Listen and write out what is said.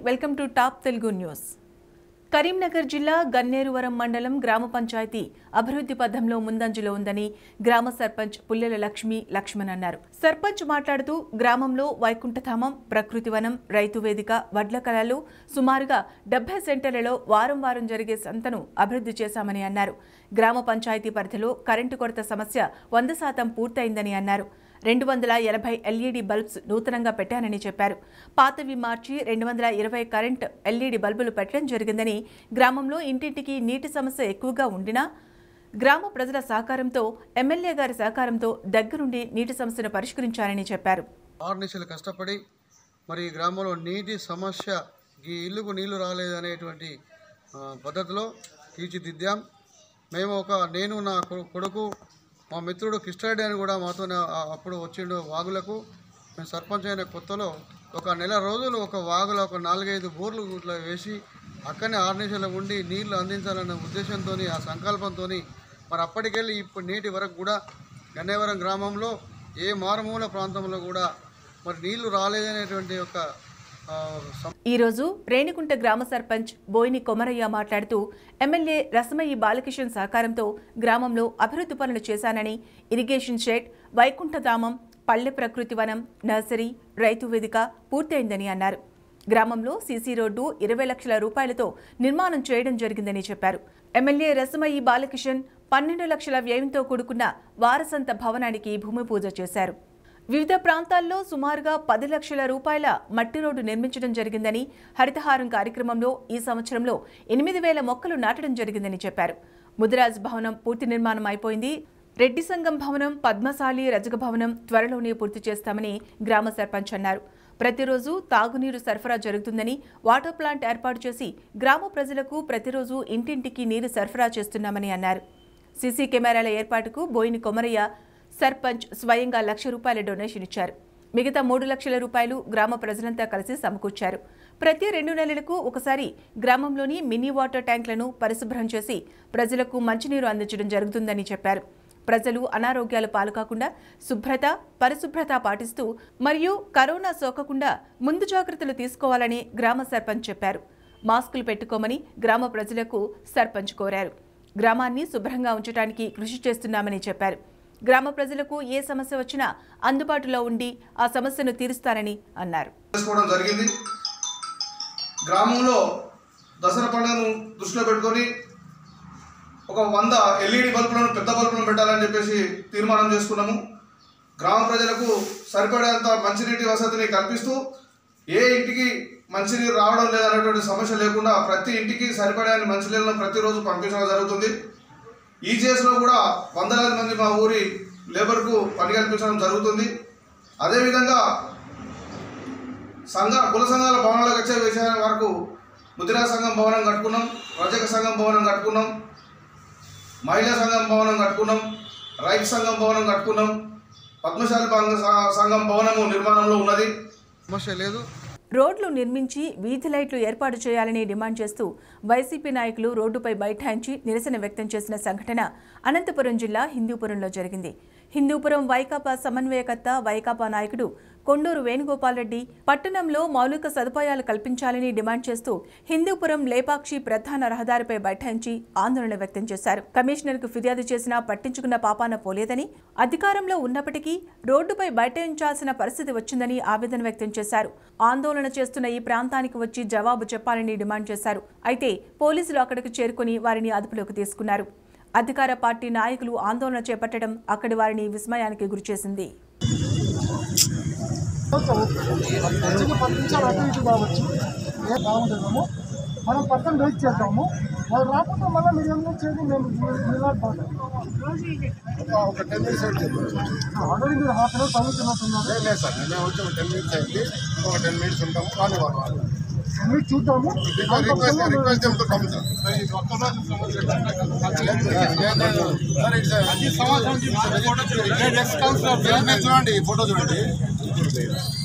welcome to top Telugu news Karimnagar జిల్లా గన్నేరువరం మండలం గ్రామ పంచాయతీ అభివృద్ధి పథంలో ముందంజలో ఉందని గ్రామ సర్పంచ్ పుల్లెల లక్ష్మి లక్ష్మణ్ అన్నారు సర్పంచ్ మాట్లాడుతూ గ్రామంలో వైకుంఠధామం ప్రకృతి వనం రైతు వేదిక వడ్ల కళలు సుమారుగా డెబ్బై సెంటర్లలో వారం వారం జరిగే సంతను అభివృద్ధి చేశామని అన్నారు గ్రామ పంచాయతీ పరిధిలో కరెంటు కొరత సమస్య వంద శాతం పూర్తయిందని అన్నారు రెండు వందల ఎనభై ఎల్ఈడి బల్బ్స్ నూతనంగా పెట్టానని చెప్పారు పాతవి మార్చి రెండు వందల ఇరవై కరెంట్ ఎల్ఈడి బల్బులు పెట్టడం జరిగిందని గ్రామంలో ఇంటింటికి నీటి సమస్య ఎక్కువగా ఉండినా గ్రామ ప్రజల సహకారంతో ఎమ్మెల్యే గారి సహకారంతో దగ్గరుండి నీటి సమస్యను పరిష్కరించారని చెప్పారు ఆరు నిమిషాలు కష్టపడి మరి ఈ గ్రామంలో నీటి సమస్య ఈ ఇల్లుకు నీళ్లు రాలేదనేటువంటి ఆ, పద్ధతిలో తీర్చిదిద్దాం మేము ఒక నేను నా కొ- కొడుకు మా మిత్రుడు కిష్టారెడ్డి అని కూడా మాతో అప్పుడు వచ్చిండు వాగులకు మేము సర్పంచ్ అయిన కొత్తలో ఒక నెల రోజులు ఒక వాగులో ఒక నాలుగైదు బోర్లు ఇట్లా వేసి అక్కడనే ఆరు నిమిషాలు ఉండి నీళ్లు అందించాలన్న ఉద్దేశంతో ఆ సంకల్పంతో మరి అప్పటికెళ్ళి ఇప్పుడు నేటి వరకు కూడా గన్నేవరం గ్రామంలో ఏ మారుమూల ప్రాంతంలో కూడా మరి నీళ్లు రాలేదనేటువంటి ఒక ఆ, సం- ఈరోజు రేణికుంట గ్రామ సర్పంచ్ బోయిని కొమరయ్య మాట్లాడుతూ ఎమ్మెల్యే రసమయ్యి బాలకిషన్ సహకారంతో గ్రామంలో అభివృద్ధి పనులు చేశానని ఇరిగేషన్ షెడ్ వైకుంఠధామం పల్లె ప్రకృతి వనం నర్సరీ రైతు వేదిక పూర్తయిందని అన్నారు గ్రామంలో సీసీ రోడ్డు ఇరవై లక్షల రూపాయలతో నిర్మాణం చేయడం జరిగిందని చెప్పారు ఎమ్మెల్యే రసమయ్యి బాలకిషన్ పన్నెండు లక్షల వ్యయంతో కూడుకున్న వారసంత భవనానికి భూమి పూజ చేశారు వివిధ ప్రాంతాల్లో సుమారుగా పది లక్షల రూపాయల మట్టి రోడ్డు నిర్మించడం జరిగిందని హరితహారం కార్యక్రమంలో ఈ సంవత్సరంలో ఎనిమిది వేల మొక్కలు నాటడం జరిగిందని చెప్పారు ముదిరాజ్ భవనం పూర్తి నిర్మాణం అయిపోయింది రెడ్డి సంఘం భవనం పద్మశాలి రజక భవనం త్వరలోనే పూర్తి చేస్తామని గ్రామ సర్పంచ్ అన్నారు ప్రతిరోజు తాగునీరు సరఫరా జరుగుతుందని వాటర్ ప్లాంట్ ఏర్పాటు చేసి గ్రామ ప్రజలకు ప్రతిరోజు ఇంటింటికి నీరు సరఫరా చేస్తున్నామని అన్నారు సీసీ కెమెరాల ఏర్పాటుకు బోయిని కొమరయ్య సర్పంచ్ స్వయంగా లక్ష రూపాయల డొనేషన్ ఇచ్చారు మిగతా మూడు లక్షల రూపాయలు గ్రామ ప్రజలంతా కలిసి సమకూర్చారు ప్రతి రెండు నెలలకు ఒకసారి గ్రామంలోని మినీ వాటర్ ట్యాంకులను పరిశుభ్రం చేసి ప్రజలకు మంచినీరు అందించడం జరుగుతుందని చెప్పారు ప్రజలు అనారోగ్యాలు పాల్కాకుండా శుభ్రత పరిశుభ్రత పాటిస్తూ మరియు కరోనా సోకకుండా ముందు జాగ్రత్తలు తీసుకోవాలని గ్రామ సర్పంచ్ చెప్పారు మాస్కులు పెట్టుకోమని గ్రామ ప్రజలకు సర్పంచ్ కోరారు గ్రామాన్ని శుభ్రంగా ఉంచడానికి కృషి చేస్తున్నామని చెప్పారు గ్రామ ప్రజలకు ఏ సమస్య వచ్చినా అందుబాటులో ఉండి ఆ సమస్యను తీరుస్తానని అన్నారు చేసుకోవడం జరిగింది గ్రామంలో దసరా పండుగను దృష్టిలో పెట్టుకొని ఒక వంద ఎల్ఈడి బల్బులను పెద్ద బల్బులను పెట్టాలని చెప్పేసి తీర్మానం చేసుకున్నాము గ్రామ ప్రజలకు సరిపడేంత మంచినీటి వసతిని కల్పిస్తూ ఏ ఇంటికి మంచినీరు రావడం లేదనేటువంటి సమస్య లేకుండా ప్రతి ఇంటికి సరిపడే మంచినీళ్ళను ప్రతిరోజు పంపించడం జరుగుతుంది ఈజీఎస్లో కూడా వందలాది మంది మా ఊరి లేబర్కు పని కల్పించడం జరుగుతుంది అదేవిధంగా సంఘ కుల సంఘాల భవనాలకు వచ్చే విషయాల వరకు ముద్రా సంఘం భవనం కట్టుకున్నాం రజక సంఘం భవనం కట్టుకున్నాం మహిళా సంఘం భవనం కట్టుకున్నాం రైతు సంఘం భవనం కట్టుకున్నాం పద్మశాలి భంగ స- సంఘం భవనము నిర్మాణంలో ఉన్నది సమస్య లేదు రోడ్లు నిర్మించి వీధి లైట్లు ఏర్పాటు చేయాలని డిమాండ్ చేస్తూ వైసీపీ నాయకులు రోడ్డుపై బైఠాయించి నిరసన వ్యక్తం చేసిన సంఘటన అనంతపురం జిల్లా హిందూపురంలో జరిగింది హిందూపురం వైకాపా సమన్వయకర్త వైకాపా నాయకుడు కొండూరు వేణుగోపాల్ రెడ్డి పట్టణంలో మౌలిక సదుపాయాలు కల్పించాలని డిమాండ్ చేస్తూ హిందూపురం లేపాక్షి ప్రధాన రహదారిపై బైఠాయించి ఆందోళన వ్యక్తం చేశారు కమిషనర్కు ఫిర్యాదు చేసినా పట్టించుకున్న పాపాన పోలేదని అధికారంలో ఉన్నప్పటికీ రోడ్డుపై బైఠాయించాల్సిన పరిస్థితి వచ్చిందని ఆవేదన వ్యక్తం చేశారు ఆందోళన చేస్తున్న ఈ ప్రాంతానికి వచ్చి జవాబు చెప్పాలని డిమాండ్ చేశారు అయితే పోలీసులు అక్కడికి చేరుకుని వారిని అదుపులోకి తీసుకున్నారు అధికార పార్టీ నాయకులు ఆందోళన చేపట్టడం అక్కడి వారిని విస్మయానికి గురిచేసింది మంచిగా పంపించాలి అటు ఇటు కావచ్చు ఏ బాగుంటుందేమో మనం పక్కన వెయిట్ చేద్దాము వాళ్ళు రాకపోతే మళ్ళీ మీరు ఏం చేయదు మేము నిలబడతాం ఒక టెన్ మినిట్స్ అయితే ఆల్రెడీ మీరు హాఫ్ అన్ అవర్ చదువుతున్నట్టున్నారు లేదు సార్ మేము వచ్చి ఒక టెన్ మినిట్స్ అయింది ఒక టెన్ మినిట్స్ ఉంటాము కానీ వాళ్ళు మీరు చూద్దాము రిక్వెస్ట్ రిక్వెస్ట్ చెప్తున్నాం సార్ సార్ ఇట్స్ చూడండి ఈ ఫోటో చూడండి